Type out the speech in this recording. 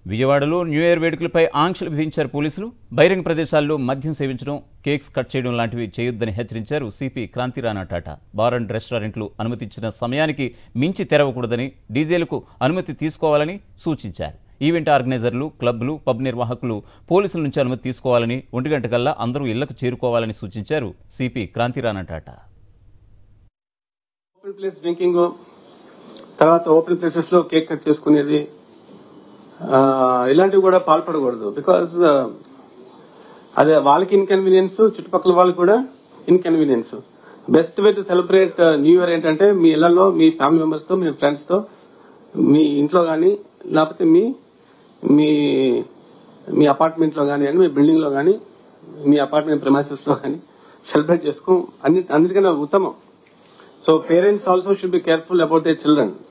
విజయవాడలో new year వేడుకలపై ఆంక్షలు విధించారు పోలీసులు బహిరంగ ప్రదేశాల్లో మద్యం సేవించడం కేక్స్ కట్ చేయడం లాంటివి చేయొద్దని హెచ్చరించారు CP Kranthi Rana Tata bar and రెస్టారెంట్లు అనుమతించిన సమయానికి మించి తెరవకూడదని డీజేలకు అనుమతి తీసుకోవాలని సూచించారు ఈవెంట్ ఆర్గనైజర్లు క్లబ్లు పబ్ నిర్వాహకులు పోలీసుల నుంచి అనుమతి తీసుకోవాలని ఒంటి గంట కల్లా అందరూ ఇళ్లకు చేరుకోవాలని సూచించారు CP Kranthi Rana Tata open place drinking తర్వాత ఓపెన్ ప్లేసెస్ లో కేక్ కట్ చేసుకునేది ఆ, ఇలాంటివి కూడా పాల్పడకూడదు బికాస్ అదే వాళ్ళకి ఇన్కన్వీనియన్స్ చుట్టుపక్కల వాళ్ళకి కూడా inconvenience best way to celebrate new year ఏంటంటే మీ ఇళ్లలో మీ ఫ్యామిలీ మెంబర్స్ తో మీ ఫ్రెండ్స్ తో మీ ఇంట్లో గానీ లేకపోతే మీ మీ మీ అపార్ట్మెంట్ లో కానీ మీ బిల్డింగ్ లో కానీ మీ అపార్ట్మెంట్ ప్రిమైసెస్ లో కానీ సెలబ్రేట్ చేసుకో అన్ని అన్నిటికన్నా ఉత్తమం so parents also should be careful about they children